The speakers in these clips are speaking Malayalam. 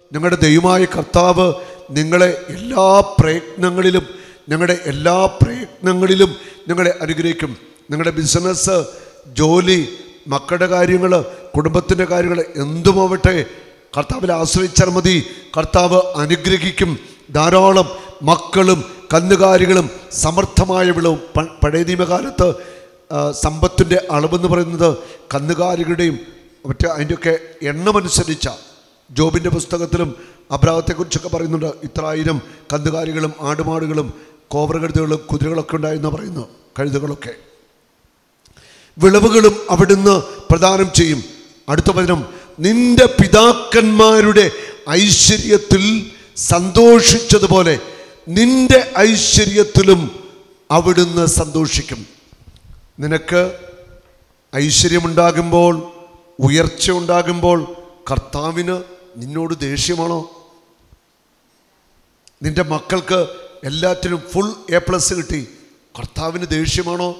ഞങ്ങളുടെ ദൈവമായ കർത്താവ് നിങ്ങളെ എല്ലാ പ്രയത്നങ്ങളിലും ഞങ്ങളുടെ എല്ലാ പ്രയത്നങ്ങളിലും ഞങ്ങളെ അനുഗ്രഹിക്കും നിങ്ങളുടെ ബിസിനസ് ജോലി മക്കളുടെ കാര്യങ്ങൾ കുടുംബത്തിൻ്റെ കാര്യങ്ങൾ എന്തുമാവട്ടെ കർത്താവിൽ ആശ്രയിച്ചാൽ മതി കർത്താവ് അനുഗ്രഹിക്കും ധാരാളം മക്കളും കന്നുകാലികളും സമർത്ഥമായ വിളവും പ- പഴയ നിയമകാലത്ത് ആ, സമ്പത്തിൻ്റെ അളവെന്ന് പറയുന്നത് കന്നുകാലികളുടെയും മറ്റേ അതിൻ്റെയൊക്കെ എണ്ണമനുസരിച്ച ജോബിൻ്റെ പുസ്തകത്തിലും അബ്രാഹത്തെക്കുറിച്ചൊക്കെ പറയുന്നുണ്ട് ഇത്രായിരം കന്നുകാലികളും ആടുമാടുകളും കോവറകഴുതുകളും കുതിരകളൊക്കെ ഉണ്ടായെന്ന് പറയുന്നു കഴുതുകളൊക്കെ വിളവുകളും അവിടുന്ന് പ്രദാനം ചെയ്യും അടുത്ത വചനം നിന്റെ പിതാക്കന്മാരുടെ ഐശ്വര്യത്തിൽ സന്തോഷിച്ചതുപോലെ നിന്റെ ഐശ്വര്യത്തിലും അവിടുന്ന് സന്തോഷിക്കും നിനക്ക് ഐശ്വര്യമുണ്ടാകുമ്പോൾ ഉയർച്ച ഉണ്ടാകുമ്പോൾ കർത്താവിന് നിന്നോട് ദേഷ്യമാണോ നിന്റെ മക്കൾക്ക് എല്ലാറ്റിനും ഫുൾ എ പ്ലസ് കിട്ടി കർത്താവിന് ദേഷ്യമാണോ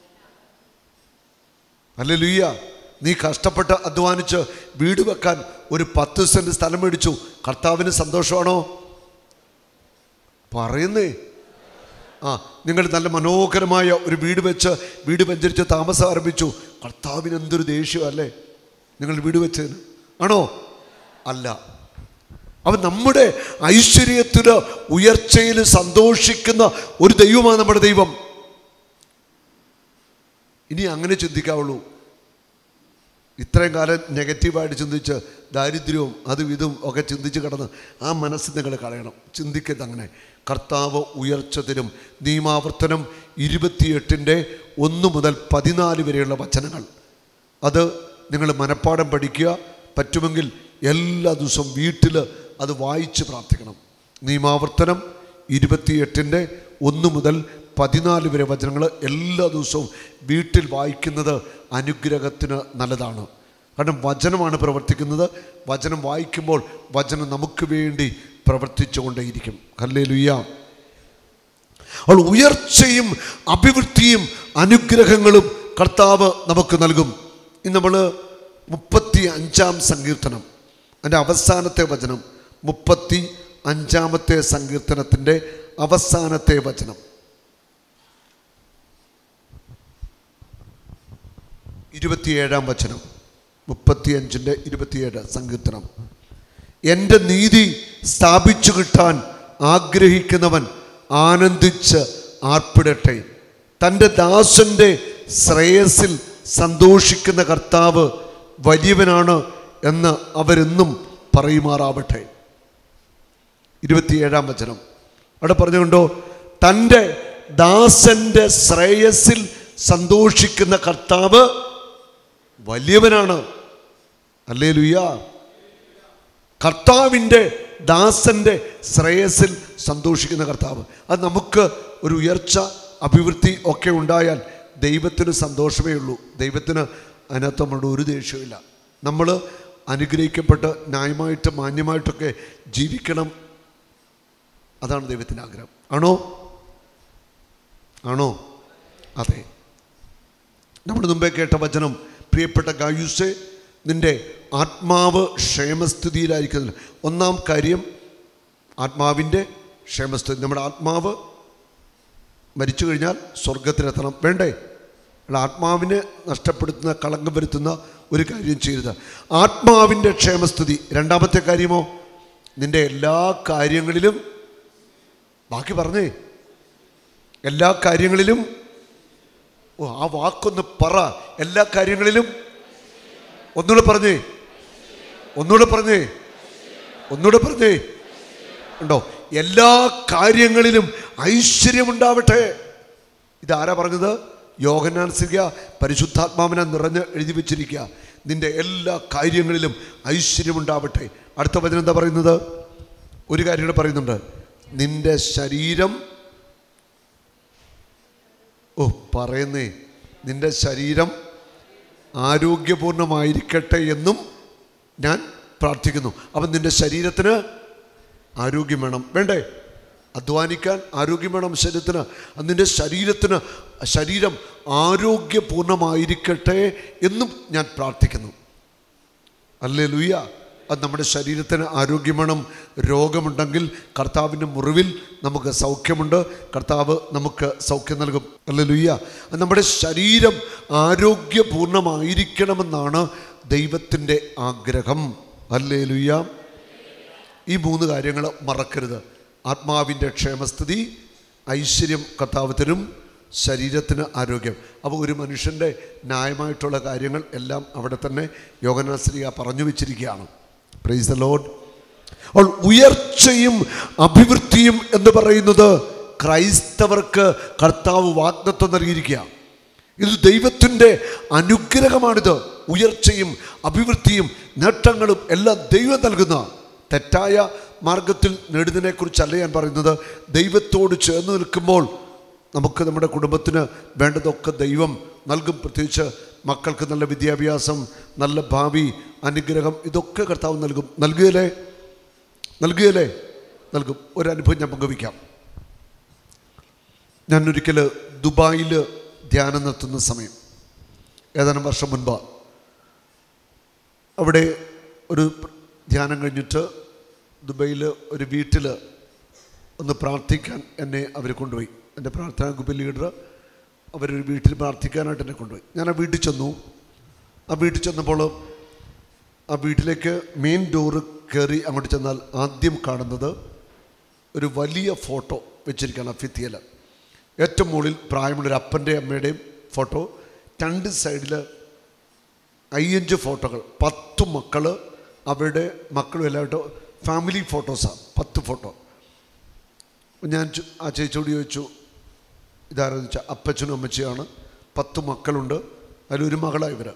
അല്ല ലുയ്യ നീ കഷ്ടപ്പെട്ട് അധ്വാനിച്ച് വീട് വെക്കാൻ ഒരു പത്ത് സെന്റ് സ്ഥലം മേടിച്ചു കർത്താവിന് സന്തോഷമാണോ പറയുന്നേ ആ നിങ്ങൾ നല്ല മനോഹരമായ ഒരു വീട് വെച്ച് വീട് വെഞ്ചരിച്ച് താമസം ആരംഭിച്ചു കർത്താവിന് എന്തൊരു ദേഷ്യമല്ലേ നിങ്ങൾ വീട് വെച്ചതിന് ആണോ അല്ല അവൻ നമ്മുടെ ഐശ്വര്യത്തിന് ഉയർച്ചയിൽ സന്തോഷിക്കുന്ന ഒരു ദൈവമാണ് നമ്മുടെ ദൈവം ഇനി അങ്ങനെ ചിന്തിക്കാവുള്ളൂ ഇത്രയും കാലം നെഗറ്റീവായിട്ട് ചിന്തിച്ച് ദാരിദ്ര്യവും അതും ഇതും ഒക്കെ ചിന്തിച്ച് കിടന്ന് ആ മനസ്സ് നിങ്ങൾ കളയണം ചിന്തിക്കരുത് അങ്ങനെ കർത്താവ് ഉയർച്ച തരും നിയമാവർത്തനം ഇരുപത്തിയെട്ടിൻ്റെ ഒന്ന് മുതൽ പതിനാല് വരെയുള്ള വചനങ്ങൾ അത് നിങ്ങൾ മനഃപ്പാടം പഠിക്കുക പറ്റുമെങ്കിൽ എല്ലാ ദിവസവും വീട്ടിൽ അത് വായിച്ച് പ്രാർത്ഥിക്കണം നിയമാവർത്തനം ഇരുപത്തിയെട്ടിൻ്റെ ഒന്ന് മുതൽ പതിനാല് വരെ വചനങ്ങൾ എല്ലാ ദിവസവും വീട്ടിൽ വായിക്കുന്നത് അനുഗ്രഹത്തിന് നല്ലതാണ് കാരണം വചനമാണ് പ്രവർത്തിക്കുന്നത് വചനം വായിക്കുമ്പോൾ വചനം നമുക്ക് വേണ്ടി പ്രവർത്തിച്ചു കൊണ്ടേയിരിക്കും ഹല്ലേ ലുയ്യ അവൾ ഉയർച്ചയും അഭിവൃദ്ധിയും അനുഗ്രഹങ്ങളും കർത്താവ് നമുക്ക് നൽകും ഇന്ന് നമ്മൾ മുപ്പത്തി അഞ്ചാം സങ്കീർത്തനം അതിൻ്റെ അവസാനത്തെ വചനം മുപ്പത്തി അഞ്ചാമത്തെ സങ്കീർത്തനത്തിൻ്റെ അവസാനത്തെ വചനം ഇരുപത്തിയേഴാം വചനം മുപ്പത്തിയഞ്ചിൻ്റെ ഇരുപത്തിയേഴ് സങ്കീർത്തനം എൻ്റെ നീതി സ്ഥാപിച്ചു കിട്ടാൻ ആഗ്രഹിക്കുന്നവൻ ആനന്ദിച്ച് ആർപ്പിടട്ടെ തൻ്റെ ദാസൻ്റെ ശ്രേയസിൽ സന്തോഷിക്കുന്ന കർത്താവ് വലിയവനാണ് എന്ന് അവരെന്നും പറയുമാറാവട്ടെ ഇരുപത്തിയേഴാം വചനം അവിടെ പറഞ്ഞുകൊണ്ടോ തൻ്റെ ദാസന്റെ ശ്രേയസിൽ സന്തോഷിക്കുന്ന കർത്താവ് വലിയവനാണ് അല്ലേ ലുയ്യ കർത്താവിൻ്റെ ദാസന്റെ ശ്രേയസിൽ സന്തോഷിക്കുന്ന കർത്താവ് അത് നമുക്ക് ഒരു ഉയർച്ച അഭിവൃദ്ധി ഒക്കെ ഉണ്ടായാൽ ദൈവത്തിന് സന്തോഷമേ ഉള്ളൂ ദൈവത്തിന് അതിനകത്ത് നമ്മളുടെ ഒരു ദേഷ്യമില്ല നമ്മൾ അനുഗ്രഹിക്കപ്പെട്ട് ന്യായമായിട്ട് മാന്യമായിട്ടൊക്കെ ജീവിക്കണം അതാണ് ദൈവത്തിൻ്റെ ആഗ്രഹം ആണോ ആണോ അതെ നമ്മൾ മുമ്പേ കേട്ട വചനം പ്രിയപ്പെട്ട ഗായുസെ നിന്റെ ആത്മാവ് ക്ഷേമസ്ഥിതിയിലായിരിക്കുന്നില്ല ഒന്നാം കാര്യം ആത്മാവിൻ്റെ ക്ഷേമസ്ഥിതി നമ്മുടെ ആത്മാവ് മരിച്ചു കഴിഞ്ഞാൽ സ്വർഗത്തിലെത്തണം വേണ്ടേ അല്ല ആത്മാവിനെ നഷ്ടപ്പെടുത്തുന്ന കളങ്കം വരുത്തുന്ന ഒരു കാര്യം ചെയ്യരുത് ആത്മാവിൻ്റെ ക്ഷേമസ്ഥിതി രണ്ടാമത്തെ കാര്യമോ നിന്റെ എല്ലാ കാര്യങ്ങളിലും ബാക്കി പറഞ്ഞേ എല്ലാ കാര്യങ്ങളിലും ഓ ആ വാക്കൊന്ന് പറ എല്ലാ കാര്യങ്ങളിലും ഒന്നുകൂടെ പറഞ്ഞേ ഒന്നുകൂടെ പറഞ്ഞേ ഒന്നുകൂടെ പറഞ്ഞേ ഉണ്ടോ എല്ലാ കാര്യങ്ങളിലും ഐശ്വര്യമുണ്ടാവട്ടെ ഇതാരാ പറഞ്ഞത് യോഗനാൻ സിക പരിശുദ്ധാത്മാവിനെ നിറഞ്ഞ് എഴുതി വെച്ചിരിക്കുക നിന്റെ എല്ലാ കാര്യങ്ങളിലും ഐശ്വര്യമുണ്ടാവട്ടെ അടുത്ത വചനം എന്താ പറയുന്നത് ഒരു കാര്യം കൂടെ പറയുന്നുണ്ട് നിന്റെ ശരീരം ഓ പറയുന്നേ നിന്റെ ശരീരം ആരോഗ്യപൂർണമായിരിക്കട്ടെ എന്നും ഞാൻ പ്രാർത്ഥിക്കുന്നു അപ്പം നിന്റെ ശരീരത്തിന് ആരോഗ്യം വേണം വേണ്ടേ അധ്വാനിക്കാൻ ആരോഗ്യം വേണം ശരീരത്തിന് അത് നിന്റെ ശരീരത്തിന് ശരീരം ആരോഗ്യപൂർണമായിരിക്കട്ടെ എന്നും ഞാൻ പ്രാർത്ഥിക്കുന്നു അല്ലേ ലുയ്യ അത് നമ്മുടെ ശരീരത്തിന് ആരോഗ്യം വേണം രോഗമുണ്ടെങ്കിൽ കർത്താവിൻ്റെ മുറിവിൽ നമുക്ക് സൗഖ്യമുണ്ട് കർത്താവ് നമുക്ക് സൗഖ്യം നൽകും അല്ല ലുയ്യ നമ്മുടെ ശരീരം ആരോഗ്യപൂർണ്ണമായിരിക്കണമെന്നാണ് ദൈവത്തിൻ്റെ ആഗ്രഹം അല്ലേ ലുയ്യ ഈ മൂന്ന് കാര്യങ്ങൾ മറക്കരുത് ആത്മാവിൻ്റെ ക്ഷേമസ്ഥിതി ഐശ്വര്യം കർത്താവ് തരും ശരീരത്തിന് ആരോഗ്യം അപ്പോൾ ഒരു മനുഷ്യൻ്റെ ന്യായമായിട്ടുള്ള കാര്യങ്ങൾ എല്ലാം അവിടെ തന്നെ യോഗനാശ്രീയ പറഞ്ഞു വെച്ചിരിക്കുകയാണ് പ്രൈസ് ദ ലോഡ് അപ്പോൾ ഉയർച്ചയും അഭിവൃദ്ധിയും എന്ന് പറയുന്നത് ക്രൈസ്തവർക്ക് കർത്താവ് വാഗ്ദത്വം നൽകിയിരിക്കുക ഇത് ദൈവത്തിൻ്റെ അനുഗ്രഹമാണിത് ഉയർച്ചയും അഭിവൃദ്ധിയും നേട്ടങ്ങളും എല്ലാം ദൈവം നൽകുന്ന തെറ്റായ മാർഗത്തിൽ നേടുന്നതിനെക്കുറിച്ചല്ല ഞാൻ പറയുന്നത് ദൈവത്തോട് ചേർന്ന് നിൽക്കുമ്പോൾ നമുക്ക് നമ്മുടെ കുടുംബത്തിന് വേണ്ടതൊക്കെ ദൈവം നൽകും പ്രത്യേകിച്ച് മക്കൾക്ക് നല്ല വിദ്യാഭ്യാസം നല്ല ഭാവി അനുഗ്രഹം ഇതൊക്കെ കർത്താവ് നൽകും നൽകുകയല്ലേ നൽകുകയല്ലേ നൽകും ഒരു അനുഭവം ഞാൻ പങ്കുവയ്ക്കാം ഞാൻ ഒരിക്കൽ ദുബായിൽ ധ്യാനം നടത്തുന്ന സമയം ഏതാനും വർഷം മുൻപ് അവിടെ ഒരു ധ്യാനം കഴിഞ്ഞിട്ട് ദുബൈയിൽ ഒരു വീട്ടിൽ ഒന്ന് പ്രാർത്ഥിക്കാൻ എന്നെ അവർ കൊണ്ടുപോയി എൻ്റെ പ്രാർത്ഥനാ ഗ്രൂപ്പ് ലീഡർ അവരൊരു വീട്ടിൽ പ്രാർത്ഥിക്കാനായിട്ട് എന്നെ കൊണ്ടുപോയി ഞാൻ ആ വീട്ടിൽ ചെന്നു ആ വീട്ടിൽ ചെന്നപ്പോൾ ആ വീട്ടിലേക്ക് മെയിൻ ഡോറ് കയറി അങ്ങോട്ട് ചെന്നാൽ ആദ്യം കാണുന്നത് ഒരു വലിയ ഫോട്ടോ വെച്ചിരിക്കുകയാണ് ആ ഭിത്തിയിൽ ഏറ്റവും മുകളിൽ പ്രായമുള്ളൊരു അപ്പൻ്റെയും അമ്മയുടെയും ഫോട്ടോ രണ്ട് സൈഡിൽ അയ്യഞ്ച് ഫോട്ടോകൾ പത്ത് മക്കൾ അവരുടെ മക്കളും എല്ലാവരുടെ ഫാമിലി ഫോട്ടോസാണ് പത്ത് ഫോട്ടോ ഞാൻ ചോ- ആ ചേച്ചിയോട് ചോദിച്ചു ഇതാരെന്ന് വെച്ചാൽ അപ്പച്ചനും അമ്മച്ചിയാണ് പത്ത് മക്കളുണ്ട് അതിലൊരു മകളാണ് ഇവർ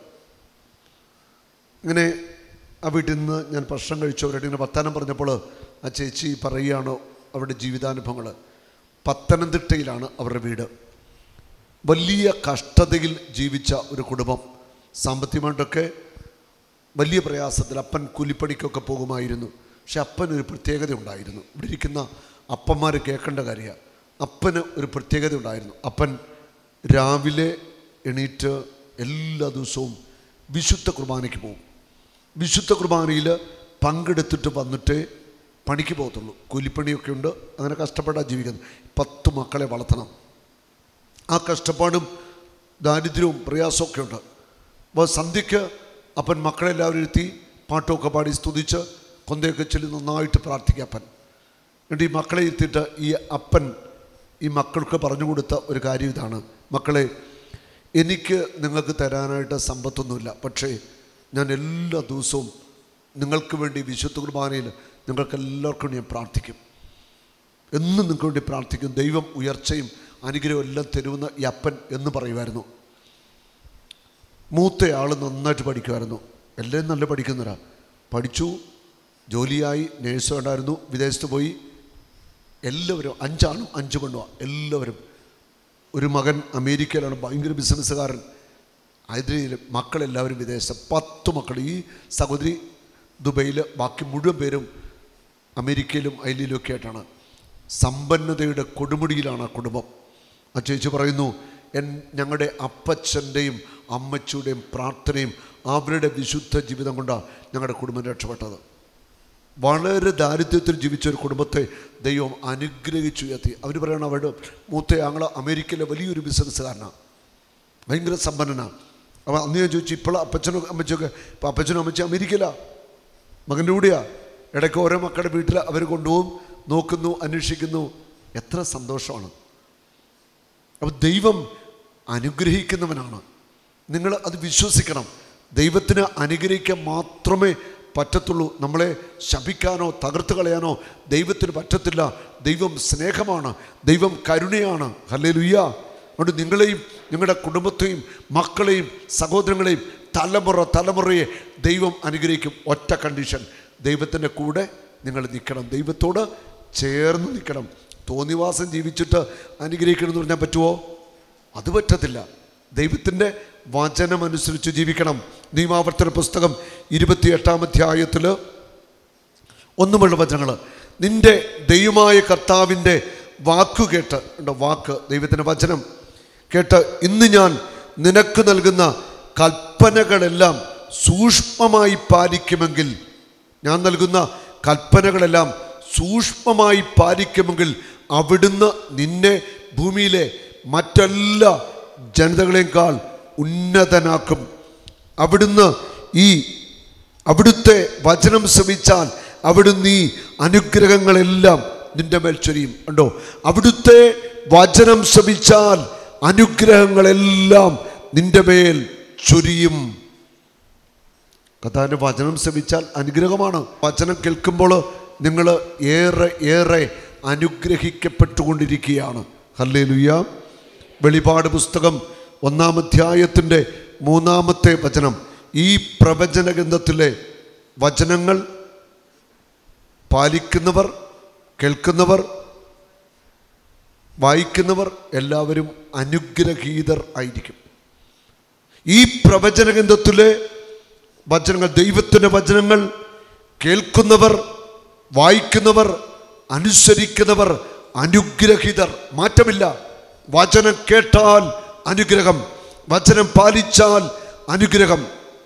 ഇങ്ങനെ ആ വീട്ടിൽ നിന്ന് ഞാൻ ഭക്ഷണം കഴിച്ചവരുടെ ഇങ്ങനെ വർത്താനം പറഞ്ഞപ്പോൾ ആ ചേച്ചി പറയുകയാണ് അവരുടെ ജീവിതാനുഭവങ്ങൾ പത്തനംതിട്ടയിലാണ് അവരുടെ വീട് വലിയ കഷ്ടതയിൽ ജീവിച്ച ഒരു കുടുംബം സാമ്പത്തികമായിട്ടൊക്കെ വലിയ പ്രയാസത്തിൽ അപ്പൻ കൂലിപ്പണിക്കൊക്കെ പോകുമായിരുന്നു പക്ഷെ അപ്പന് ഒരു പ്രത്യേകത ഉണ്ടായിരുന്നു ഇവിടെ ഇരിക്കുന്ന അപ്പന്മാർ കേൾക്കേണ്ട കാര്യമാണ് അപ്പന് ഒരു പ്രത്യേകത ഉണ്ടായിരുന്നു അപ്പൻ രാവിലെ എണീറ്റ് എല്ലാ ദിവസവും വിശുദ്ധ കുർബാനയ്ക്ക് പോകും വിശുദ്ധ കുർബാനയിൽ പങ്കെടുത്തിട്ട് വന്നിട്ടേ പണിക്ക് പോകത്തുള്ളൂ കൂലിപ്പണിയൊക്കെ ഉണ്ട് അങ്ങനെ കഷ്ടപ്പെട്ടാണ് ജീവിക്കുന്നത് പത്ത് മക്കളെ വളർത്തണം ആ കഷ്ടപ്പാടും ദാരിദ്ര്യവും പ്രയാസമൊക്കെ ഉണ്ട് അപ്പോൾ സന്ധ്യയ്ക്ക് അപ്പൻ മക്കളെല്ലാവരും ഇരുത്തി പാട്ടൊക്കെ പാടി സ്തുതിച്ച് കൊന്തയൊക്കെ ചൊല്ലി നന്നായിട്ട് പ്രാർത്ഥിക്കുക അപ്പൻ എന്നിട്ട് ഈ മക്കളെ ഇരുത്തിയിട്ട് ഈ അപ്പൻ ഈ മക്കൾക്ക് പറഞ്ഞു കൊടുത്ത ഒരു കാര്യം ഇതാണ് മക്കളെ എനിക്ക് നിങ്ങൾക്ക് തരാനായിട്ട് സമ്പത്തൊന്നുമില്ല പക്ഷേ ഞാൻ എല്ലാ ദിവസവും നിങ്ങൾക്ക് വേണ്ടി വിശുദ്ധ കുർബാനയിൽ നിങ്ങൾക്ക് എല്ലാവർക്കും ഞാൻ പ്രാർത്ഥിക്കും എന്നും നിങ്ങൾക്ക് വേണ്ടി പ്രാർത്ഥിക്കും ദൈവം ഉയർച്ചയും അനുഗ്രഹവും എല്ലാം തരുമെന്ന് ഈ അപ്പൻ എന്ന് പറയുമായിരുന്നു മൂത്തയാൾ നന്നായിട്ട് പഠിക്കുമായിരുന്നു എല്ലാം നല്ല പഠിക്കുന്നവരാ പഠിച്ചു ജോലിയായി നേഴ്സ് ഉണ്ടായിരുന്നു വിദേശത്ത് പോയി എല്ലാവരും അഞ്ചാണും അഞ്ച് പെണ്ണുമാണ് എല്ലാവരും ഒരു മകൻ അമേരിക്കയിലാണ് ഭയങ്കര ബിസിനസ്സുകാരൻ അതിൽ മക്കളെല്ലാവരും വിദേശം പത്ത് മക്കൾ ഈ സഹോദരി ദുബൈയിൽ ബാക്കി മുഴുവൻ പേരും അമേരിക്കയിലും ഐലിയിലും ഒക്കെ ആയിട്ടാണ് സമ്പന്നതയുടെ കൊടുമുടിയിലാണ് ആ കുടുംബം ആ ചേച്ചി പറയുന്നു എൻ ഞങ്ങളുടെ അപ്പച്ചൻ്റെയും അമ്മച്ചിയുടെയും പ്രാർത്ഥനയും അവരുടെ വിശുദ്ധ ജീവിതം കൊണ്ടാണ് ഞങ്ങളുടെ കുടുംബം രക്ഷപ്പെട്ടത് വളരെ ദാരിദ്ര്യത്തിൽ ജീവിച്ച ഒരു കുടുംബത്തെ ദൈവം അനുഗ്രഹിച്ചുയർത്തി അവർ പറയണം അവരുടെ മൂത്ത ആങ്ങള അമേരിക്കയിലെ വലിയൊരു ബിസിനസ്സുകാരനാണ് ഭയങ്കര സമ്പന്നനാണ് അപ്പോൾ അന്ന് ഞാൻ ചോദിച്ചു ഇപ്പോൾ അപ്പച്ചനും അമ്മച്ചൊക്കെ ഇപ്പം അപ്പച്ചനും അമ്മച്ചും അമേരിക്കയിലാണ് മകൻ്റെ കൂടെയാ ഇടയ്ക്ക് ഓരോ മക്കളുടെ വീട്ടിൽ അവർ കൊണ്ടുപോകും നോക്കുന്നു അന്വേഷിക്കുന്നു എത്ര സന്തോഷമാണ് അപ്പോൾ ദൈവം അനുഗ്രഹിക്കുന്നവനാണ് നിങ്ങൾ അത് വിശ്വസിക്കണം ദൈവത്തിന് അനുഗ്രഹിക്കാൻ മാത്രമേ പറ്റത്തുള്ളൂ നമ്മളെ ശപിക്കാനോ തകർത്ത് കളയാനോ ദൈവത്തിന് പറ്റത്തില്ല ദൈവം സ്നേഹമാണ് ദൈവം കരുണയാണ് ഹല്ലേ ലുയ്യ അതുകൊണ്ട് നിങ്ങളെയും നിങ്ങളുടെ കുടുംബത്തെയും മക്കളെയും സഹോദരങ്ങളെയും തലമുറ തലമുറയെ ദൈവം അനുഗ്രഹിക്കും ഒറ്റ കണ്ടീഷൻ ദൈവത്തിൻ്റെ കൂടെ നിങ്ങൾ നിൽക്കണം ദൈവത്തോട് ചേർന്ന് നിൽക്കണം തോന്നിവാസം ജീവിച്ചിട്ട് അനുഗ്രഹിക്കണം എന്ന് പറഞ്ഞാൽ പറ്റുമോ അത് പറ്റത്തില്ല ദൈവത്തിൻ്റെ വചനമനുസരിച്ച് ജീവിക്കണം നിയമാവർത്തന പുസ്തകം ഇരുപത്തിയെട്ടാം അധ്യായത്തിൽ ഒന്നുമുള്ള വചനങ്ങൾ നിന്റെ ദൈവമായ കർത്താവിൻ്റെ വാക്കു കേട്ട് ഉണ്ടോ വാക്ക് ദൈവത്തിൻ്റെ വചനം കേട്ട് ഇന്ന് ഞാൻ നിനക്ക് നൽകുന്ന കൽപ്പനകളെല്ലാം സൂക്ഷ്മമായി പാലിക്കുമെങ്കിൽ ഞാൻ നൽകുന്ന കൽപ്പനകളെല്ലാം സൂക്ഷ്മമായി പാലിക്കുമെങ്കിൽ അവിടുന്ന് നിന്നെ ഭൂമിയിലെ മറ്റെല്ലാ ജനതകളെക്കാൾ ഉന്നതനാക്കും അവിടുന്ന് ഈ അവിടുത്തെ വചനം ശ്രമിച്ചാൽ അവിടുന്ന് ഈ അനുഗ്രഹങ്ങളെല്ലാം നിന്റെ മേൽ ചൊരിയും കണ്ടോ അവിടുത്തെ വചനം ശ്രമിച്ചാൽ അനുഗ്രഹങ്ങളെല്ലാം നിന്റെ മേൽ ചൊരിയും കഥാന്റെ വചനം ശ്രമിച്ചാൽ അനുഗ്രഹമാണ് വചനം കേൾക്കുമ്പോൾ നിങ്ങൾ ഏറെ ഏറെ അനുഗ്രഹിക്കപ്പെട്ടുകൊണ്ടിരിക്കുകയാണ് ഹല്ലേ ലുയ്യ വെളിപാട് പുസ്തകം ഒന്നാം അധ്യായത്തിൻ്റെ മൂന്നാമത്തെ വചനം ഈ പ്രവചന ഗ്രന്ഥത്തിലെ വചനങ്ങൾ പാലിക്കുന്നവർ കേൾക്കുന്നവർ വായിക്കുന്നവർ എല്ലാവരും അനുഗ്രഹീതർ ആയിരിക്കും ഈ പ്രവചന ഗ്രന്ഥത്തിലെ വചനങ്ങൾ ദൈവത്തിൻ്റെ വചനങ്ങൾ കേൾക്കുന്നവർ വായിക്കുന്നവർ അനുസരിക്കുന്നവർ അനുഗ്രഹിതർ മാറ്റമില്ല വചനം കേട്ടാൽ അനുഗ്രഹം വചനം പാലിച്ചാൽ അനുഗ്രഹം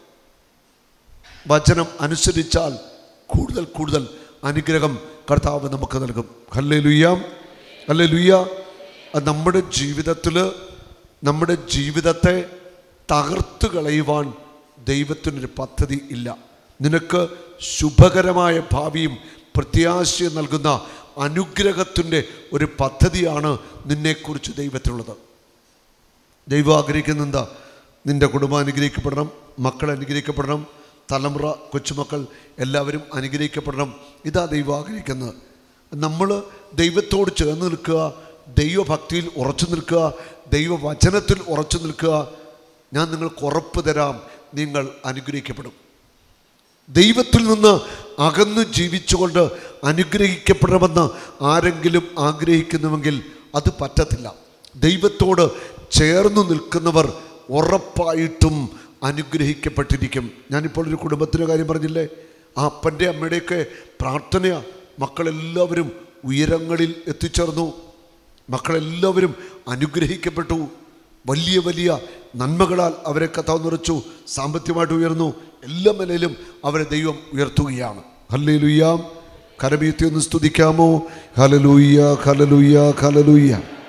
വചനം അനുസരിച്ചാൽ കൂടുതൽ കൂടുതൽ അനുഗ്രഹം കർത്താവ് നമുക്ക് നൽകും ഹല്ലേ ലുയ്യാം അല്ലേ ലുയ്യ അത് നമ്മുടെ ജീവിതത്തിൽ നമ്മുടെ ജീവിതത്തെ തകർത്ത് കളയുവാൻ ദൈവത്തിനൊരു പദ്ധതി ഇല്ല നിനക്ക് ശുഭകരമായ ഭാവിയും പ്രത്യാശയും നൽകുന്ന അനുഗ്രഹത്തിൻ്റെ ഒരു പദ്ധതിയാണ് നിന്നെക്കുറിച്ച് ദൈവത്തിനുള്ളത് ദൈവം ആഗ്രഹിക്കുന്ന എന്താ നിൻ്റെ കുടുംബം അനുഗ്രഹിക്കപ്പെടണം മക്കൾ അനുഗ്രഹിക്കപ്പെടണം തലമുറ കൊച്ചുമക്കൾ എല്ലാവരും അനുഗ്രഹിക്കപ്പെടണം ഇതാ ദൈവം ആഗ്രഹിക്കുന്നത് നമ്മൾ ദൈവത്തോട് ചേർന്ന് നിൽക്കുക ദൈവഭക്തിയിൽ ഉറച്ചു നിൽക്കുക ദൈവവചനത്തിൽ ഉറച്ചു നിൽക്കുക ഞാൻ നിങ്ങൾക്ക് ഉറപ്പ് തരാം നിങ്ങൾ അനുഗ്രഹിക്കപ്പെടും ദൈവത്തിൽ നിന്ന് അകന്നു ജീവിച്ചുകൊണ്ട് അനുഗ്രഹിക്കപ്പെടണമെന്ന് ആരെങ്കിലും ആഗ്രഹിക്കുന്നുവെങ്കിൽ അത് പറ്റത്തില്ല ദൈവത്തോട് ചേർന്ന് നിൽക്കുന്നവർ ഉറപ്പായിട്ടും അനുഗ്രഹിക്കപ്പെട്ടിരിക്കും ഞാനിപ്പോൾ ഒരു കുടുംബത്തിൻ്റെ കാര്യം പറഞ്ഞില്ലേ ആ അപ്പൻ്റെ അമ്മയുടെയൊക്കെ പ്രാർത്ഥനയാ മക്കളെല്ലാവരും ഉയരങ്ങളിൽ എത്തിച്ചേർന്നു മക്കളെല്ലാവരും അനുഗ്രഹിക്കപ്പെട്ടു വലിയ വലിയ നന്മകളാൽ അവരെ കഥാവ് നിറച്ചു സാമ്പത്തികമായിട്ട് ഉയർന്നു എല്ലാ നിലയിലും അവരെ ദൈവം ഉയർത്തുകയാണ് ഹല്ലേ ലുയ്യാം കരമീത്തി ഒന്ന് സ്തുതിക്കാമോ ഹലലൂയ്യ ഹലലൂയ്യ ഹലലൂയ്യ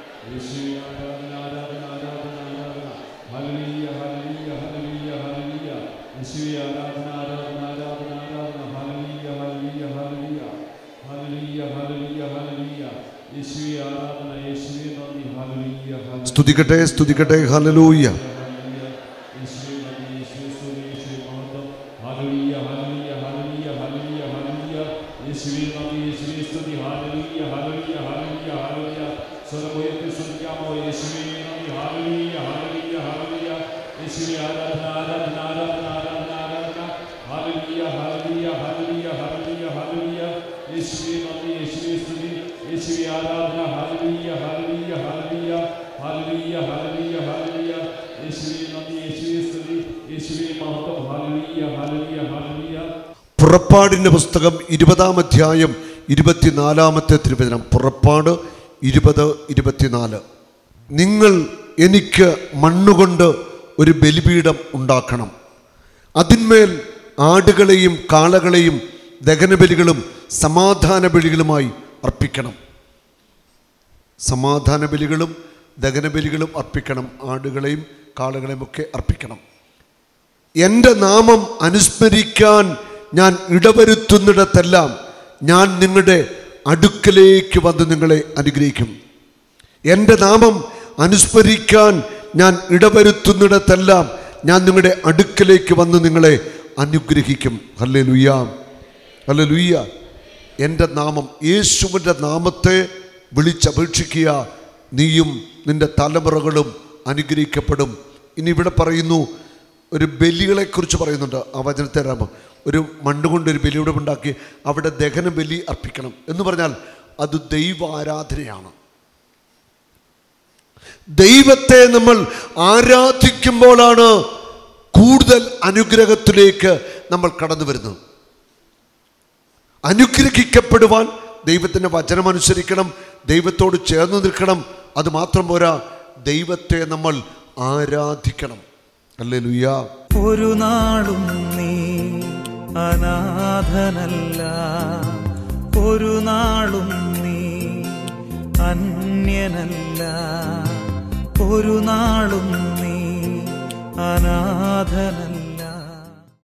സ്തുതിക്കട്ടെ സ്തുതിക്കട്ടെ ഹലലൂയ്യ ആരാധന ഹല്ലേലൂയ ഹല്ലേലൂയ ഹല്ലേലൂയ ഹല്ലേലൂയ ഹല്ലേലൂയ ഹല്ലേലൂയ യേശുവേ നന്ദി യേശുവേ സ്തുതി യേശുവേ മഹത്വം ഹല്ലേലൂയ ഹല്ലേലൂയ ഹല്ലേലൂയ പുറപ്പാടിൻ്റെ പുസ്തകം ഇരുപതാം അധ്യായം ഇരുപത്തിനാലാമത്തെ തിരുവചനം പുറപ്പാട് ഇരുപത് ഇരുപത്തിനാല് നിങ്ങൾ എനിക്ക് മണ്ണുകൊണ്ട് ഒരു ബലിപീഠം ഉണ്ടാക്കണം അതിന്മേൽ ആടുകളെയും കാളകളെയും ദഹനബലികളും സമാധാന ബലികളുമായി അർപ്പിക്കണം സമാധാന ബലികളും ദഹനബലികളും അർപ്പിക്കണം ആടുകളെയും കാളകളെയും ഒക്കെ അർപ്പിക്കണം എൻ്റെ നാമം അനുസ്മരിക്കാൻ ഞാൻ ഇടവരുത്തുന്നിടത്തെല്ലാം ഞാൻ നിങ്ങളുടെ അടുക്കലേക്ക് വന്ന് നിങ്ങളെ അനുഗ്രഹിക്കും എൻ്റെ നാമം അനുസ്മരിക്കാൻ ഞാൻ ഇടവരുത്തുന്നിടത്തെല്ലാം ഞാൻ നിങ്ങളുടെ അടുക്കലേക്ക് വന്ന് നിങ്ങളെ അനുഗ്രഹിക്കും ഹല്ലേ ലുയ്യ ഹല്ലേ ലുയ്യ എൻ്റെ നാമം യേശുവിൻ്റെ നാമത്തെ വിളിച്ചപേക്ഷിക്കുക നീയും നിൻ്റെ തലമുറകളും അനുഗ്രഹിക്കപ്പെടും ഇനി ഇവിടെ പറയുന്നു ഒരു ബലികളെക്കുറിച്ച് പറയുന്നുണ്ട് ആ വചനത്തെ രാമ ഒരു മണ്ണുകൊണ്ട് ഒരു ബലിയുടെ ഉണ്ടാക്കി അവിടെ ദഹന ബലി അർപ്പിക്കണം എന്ന് പറഞ്ഞാൽ അത് ദൈവ ആരാധനയാണ് ദൈവത്തെ നമ്മൾ ആരാധിക്കുമ്പോഴാണ് കൂടുതൽ അനുഗ്രഹത്തിലേക്ക് നമ്മൾ കടന്നു വരുന്നത് അനുഗ്രഹിക്കപ്പെടുവാൻ ദൈവത്തിൻ്റെ വചനം അനുസരിക്കണം ദൈവത്തോട് ചേർന്ന് നിൽക്കണം അത് മാത്രം പോരാ ദൈവത്തെ നമ്മൾ ആരാധിക്കണം അല്ലേ ലുയ്യ ഒരു നാളും നീ അനാഥനല്ല ഒരു നാളും നീ അന്യനല്ല ഒരു നാളും നീ അനാഥനല്ല